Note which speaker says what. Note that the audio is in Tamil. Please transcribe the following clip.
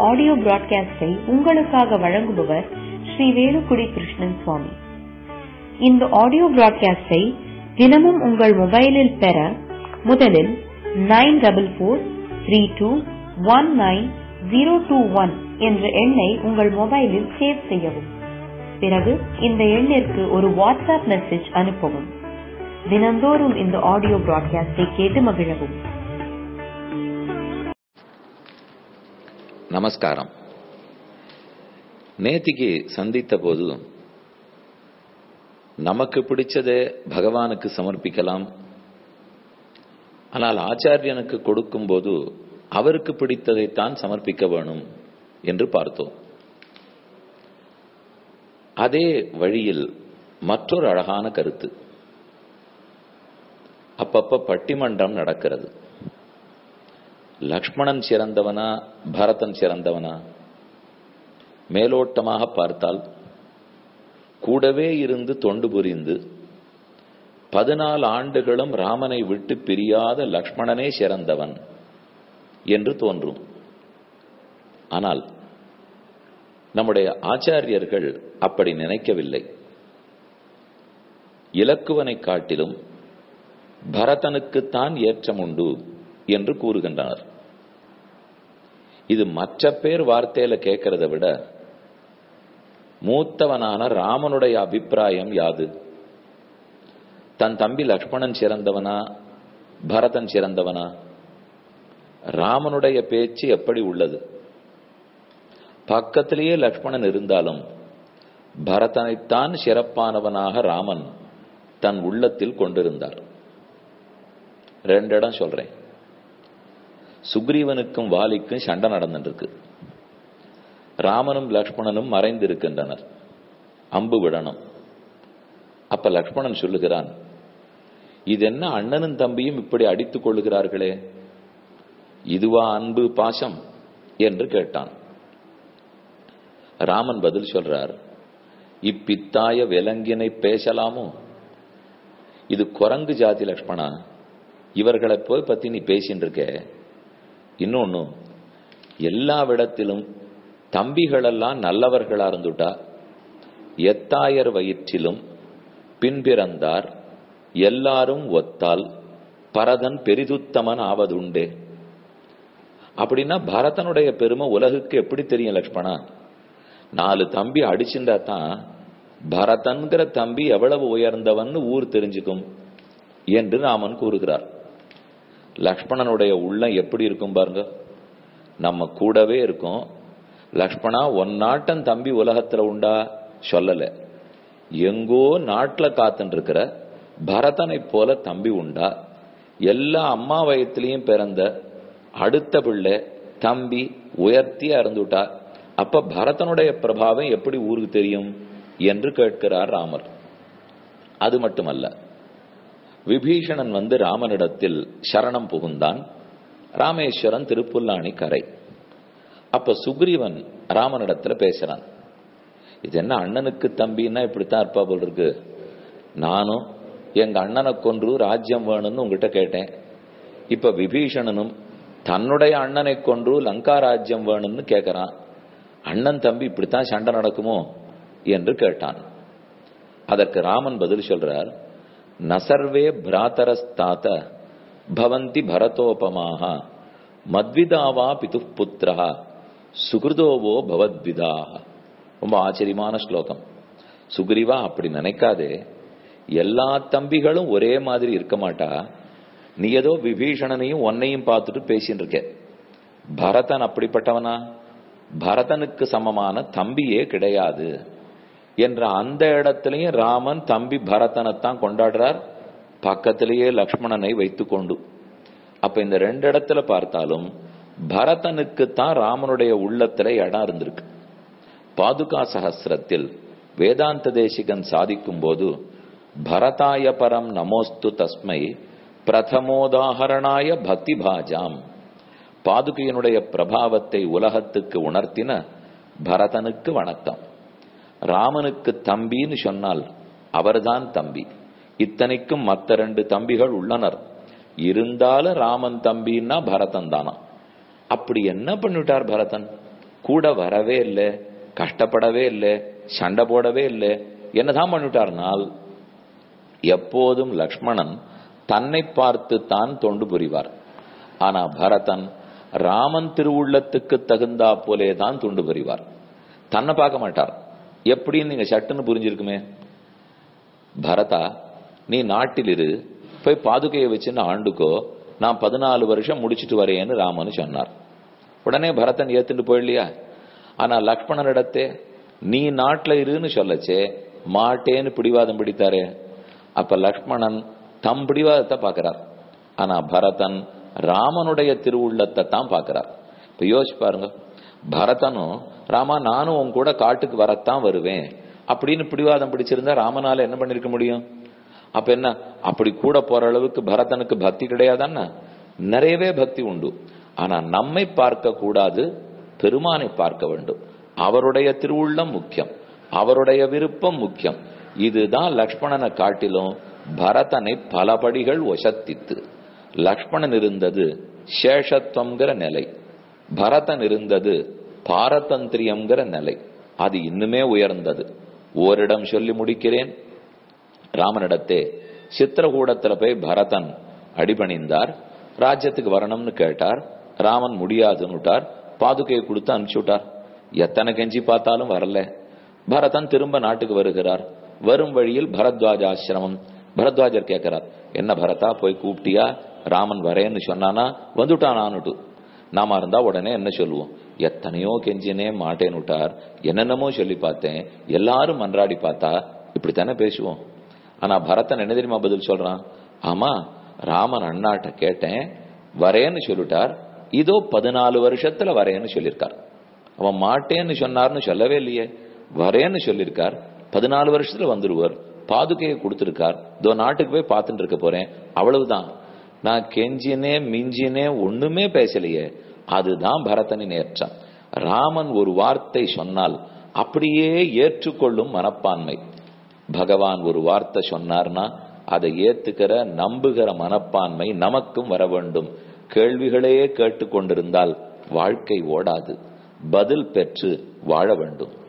Speaker 1: ஆடியோ பிராட்காஸ்டை உங்களுக்காக வழங்குபவர் ஸ்ரீ வேலுக்குடி கிருஷ்ணன் சுவாமி இந்த ஆடியோ பிராட்காஸ்டை தினமும் உங்கள் மொபைலில் பெற முதலில் nine double four three two one nine zero two one என்ற எண்ணை உங்கள் மொபைலில் சேவ் செய்யவும் பிறகு இந்த எண்ணிற்கு ஒரு வாட்ஸ்அப் மெசேஜ் அனுப்பவும் தினந்தோறும் இந்த ஆடியோ பிராட்காஸ்டை கேட்டு மகிழவும்
Speaker 2: நமஸ்காரம் நேத்திக்கு சந்தித்த போது நமக்கு பிடிச்சதை பகவானுக்கு சமர்ப்பிக்கலாம் ஆனால் ஆச்சாரியனுக்கு கொடுக்கும் போது அவருக்கு பிடித்ததைத்தான் சமர்ப்பிக்க வேணும் என்று பார்த்தோம் அதே வழியில் மற்றொரு அழகான கருத்து அப்பப்ப பட்டிமன்றம் நடக்கிறது லக்ஷ்மணன் சிறந்தவனா பரதன் சிறந்தவனா மேலோட்டமாக பார்த்தால் கூடவே இருந்து தொண்டு புரிந்து பதினாலு ஆண்டுகளும் ராமனை விட்டு பிரியாத லக்ஷ்மணனே சிறந்தவன் என்று தோன்றும் ஆனால் நம்முடைய ஆச்சாரியர்கள் அப்படி நினைக்கவில்லை இலக்குவனை காட்டிலும் பரதனுக்குத்தான் ஏற்றம் உண்டு என்று கூறுகின்றனர் இது மற்ற பேர் வார்த்தையில கேட்கறத விட மூத்தவனான ராமனுடைய அபிப்பிராயம் யாது தன் தம்பி லக்ஷ்மணன் சிறந்தவனா பரதன் சிறந்தவனா ராமனுடைய பேச்சு எப்படி உள்ளது பக்கத்திலேயே லக்ஷ்மணன் இருந்தாலும் பரதனைத்தான் சிறப்பானவனாக ராமன் தன் உள்ளத்தில் கொண்டிருந்தார் ரெண்டு இடம் சொல்றேன் சுக்ரீவனுக்கும் வாலிக்கும் சண்டை நடந்துருக்கு ராமனும் லக்ஷ்மணனும் மறைந்து இருக்கின்றனர் அம்பு விடணும் அப்ப லக்ஷ்மணன் சொல்லுகிறான் இது என்ன அண்ணனும் தம்பியும் இப்படி அடித்துக் கொள்ளுகிறார்களே இதுவா அன்பு பாசம் என்று கேட்டான் ராமன் பதில் சொல்றார் இப்பித்தாய விலங்கினை பேசலாமோ இது குரங்கு ஜாதி லக்ஷ்மணா இவர்களை போய் பத்தி நீ பேசின்னு இருக்க இன்னொன்னு எல்லா விடத்திலும் தம்பிகளெல்லாம் நல்லவர்களா இருந்துட்டா எத்தாயர் வயிற்றிலும் பின்பிறந்தார் எல்லாரும் ஒத்தால் பரதன் பெரிதுத்தமன் ஆவதுண்டே அப்படின்னா பரதனுடைய பெருமை உலகுக்கு எப்படி தெரியும் லக்ஷ்மணா நாலு தம்பி அடிச்சுட்டா தான் பரதன்கிற தம்பி எவ்வளவு உயர்ந்தவன் ஊர் தெரிஞ்சுக்கும் என்று ராமன் கூறுகிறார் லக்ஷ்மணனுடைய உள்ளம் எப்படி இருக்கும் பாருங்க நம்ம கூடவே இருக்கும் லக்ஷ்மணா ஒன்னாட்டம் தம்பி உலகத்துல உண்டா சொல்லல எங்கோ நாட்டுல காத்துட்டு இருக்கிற பரதனை போல தம்பி உண்டா எல்லா அம்மா வயத்திலையும் பிறந்த அடுத்த பிள்ளை தம்பி உயர்த்தியா இருந்துட்டா அப்ப பரதனுடைய பிரபாவம் எப்படி ஊருக்கு தெரியும் என்று கேட்கிறார் ராமர் அது மட்டுமல்ல விபீஷணன் வந்து ராமனிடத்தில் சரணம் புகுந்தான் ராமேஸ்வரன் திருப்புல்லாணி கரை அப்ப சுக்ரீவன் ராமனிடத்துல பேசுறான் இது என்ன அண்ணனுக்கு தம்பின்னா இப்படித்தான் இருப்பா போல் இருக்கு நானும் எங்க அண்ணனை கொன்று ராஜ்யம் வேணும்னு உங்ககிட்ட கேட்டேன் இப்ப விபீஷணனும் தன்னுடைய அண்ணனை கொன்று லங்கா ராஜ்யம் வேணும்னு கேட்கறான் அண்ணன் தம்பி இப்படித்தான் சண்டை நடக்குமோ என்று கேட்டான் அதற்கு ராமன் பதில் சொல்றார் நசர்வே பிராத்தரஸ்தாத்த பவந்தி பரதோபமாக மத்விதாவா பிது புத்திரா சுகிருதோவோ பவத்விதாக ரொம்ப ஆச்சரியமான ஸ்லோகம் சுக்ரீவா அப்படி நினைக்காதே எல்லா தம்பிகளும் ஒரே மாதிரி இருக்க மாட்டா நீ ஏதோ விபீஷணனையும் உன்னையும் பார்த்துட்டு பேசின்னு இருக்க பரதன் அப்படிப்பட்டவனா பரதனுக்கு சமமான தம்பியே கிடையாது என்ற அந்த இடத்திலையும் ராமன் தம்பி பரதனைத்தான் கொண்டாடுறார் பக்கத்திலேயே லக்ஷ்மணனை வைத்துக்கொண்டு அப்ப இந்த ரெண்டு இடத்துல பார்த்தாலும் பரதனுக்கு தான் ராமனுடைய உள்ளத்துல இடம் இருந்திருக்கு பாதுகா சகசிரத்தில் வேதாந்த தேசிகன் சாதிக்கும் போது பரதாய பரம் நமோஸ்து தஸ்மை பிரதமோதாகரணாய பக்தி பாஜாம் பாதுகையினுடைய பிரபாவத்தை உலகத்துக்கு உணர்த்தின பரதனுக்கு வணக்கம் ராமனுக்கு தம்பின்னு சொன்னால் அவர்தான் தம்பி இத்தனைக்கும் மத்த ரெண்டு தம்பிகள் உள்ளனர் இருந்தாலும் ராமன் தம்பின்னா பரதன் தானா அப்படி என்ன பண்ணிட்டார் பரதன் கூட வரவே இல்லை கஷ்டப்படவே இல்லை சண்டை போடவே இல்லை என்னதான் பண்ணிவிட்டார்னால் எப்போதும் லக்ஷ்மணன் தன்னை பார்த்து தான் தொண்டு புரிவார் ஆனா பரதன் ராமன் திருவுள்ளத்துக்கு தகுந்தா போலே தான் தொண்டு புரிவார் தன்னை பார்க்க மாட்டார் எப்படின்னு நீங்க சட்டுன்னு புரிஞ்சிருக்குமே பரதா நீ நாட்டில் இரு போய் பாதுகையை வச்சுன்னு ஆண்டுக்கோ நான் பதினாலு வருஷம் முடிச்சிட்டு வரேன்னு ராமன் சொன்னார் உடனே பரதன் ஏத்துட்டு போயிடலையா ஆனா லக்ஷ்மணனிடத்தே நீ நாட்டுல இருன்னு சொல்லச்சே மாட்டேன்னு பிடிவாதம் பிடித்தாரே அப்ப லக்ஷ்மணன் தம் பிடிவாதத்தை பாக்குறார் ஆனா பரதன் ராமனுடைய திருவுள்ளத்தை தான் பாக்குறார் இப்ப யோசிச்சு பாருங்க பரதனும் ராமா நானும் உன் கூட காட்டுக்கு வரத்தான் வருவேன் அப்படின்னு பிடிவாதம் பிடிச்சிருந்தா ராமனால என்ன பண்ணிருக்க முடியும் அப்ப என்ன அப்படி கூட போற அளவுக்கு பரதனுக்கு பக்தி கிடையாதான்னா நிறையவே பக்தி உண்டு ஆனா நம்மை பார்க்க கூடாது பெருமானை பார்க்க வேண்டும் அவருடைய திருவுள்ளம் முக்கியம் அவருடைய விருப்பம் முக்கியம் இதுதான் லக்ஷ்மணனை காட்டிலும் பரதனை பல படிகள் ஒசத்தித்து லக்ஷ்மணன் இருந்தது சேஷத்துவங்கிற நிலை பரதன் இருந்தது பாரதந்திரியம்ங்கிற நிலை அது இன்னுமே உயர்ந்தது ஓரிடம் சொல்லி முடிக்கிறேன் ராமனிடத்தே சித்திரகூடத்துல போய் பரதன் அடிபணிந்தார் ராஜ்யத்துக்கு வரணும்னு கேட்டார் ராமன் முடியாதுன்னுட்டார் பாதுகையை கொடுத்து அனுப்பிச்சு விட்டார் எத்தனை கெஞ்சி பார்த்தாலும் வரல பரதன் திரும்ப நாட்டுக்கு வருகிறார் வரும் வழியில் பரத்வாஜ ஆசிரமம் பரத்வாஜர் கேட்கிறார் என்ன பரதா போய் கூப்பிட்டியா ராமன் வரேன்னு சொன்னானா வந்துட்டானான்னுட்டு நாம இருந்தா உடனே என்ன சொல்லுவோம் எத்தனையோ கெஞ்சினே மாட்டேன்னு விட்டார் என்னென்னமோ சொல்லி பார்த்தேன் எல்லாரும் மன்றாடி பார்த்தா இப்படித்தானே பேசுவோம் ஆனா பரதன் என்ன தெரியுமா பதில் சொல்றான் ஆமா ராமன் அண்ணாட்ட கேட்டேன் வரேன்னு சொல்லிட்டார் இதோ பதினாலு வருஷத்துல வரேன்னு சொல்லியிருக்கார் அவன் மாட்டேன்னு சொன்னார்னு சொல்லவே இல்லையே வரேன்னு சொல்லியிருக்கார் பதினாலு வருஷத்துல வந்துருவார் பாதுகையை கொடுத்திருக்கார் இதோ நாட்டுக்கு போய் பார்த்துட்டு இருக்க போறேன் அவ்வளவுதான் நான் கெஞ்சினே மிஞ்சினே ஒண்ணுமே பேசலையே அதுதான் பரதனின் ஏற்றம் ராமன் ஒரு வார்த்தை சொன்னால் அப்படியே ஏற்றுக்கொள்ளும் மனப்பான்மை பகவான் ஒரு வார்த்தை சொன்னார்னா அதை ஏத்துக்கிற நம்புகிற மனப்பான்மை நமக்கும் வர வேண்டும் கேள்விகளையே கேட்டுக்கொண்டிருந்தால் வாழ்க்கை ஓடாது பதில் பெற்று வாழ வேண்டும்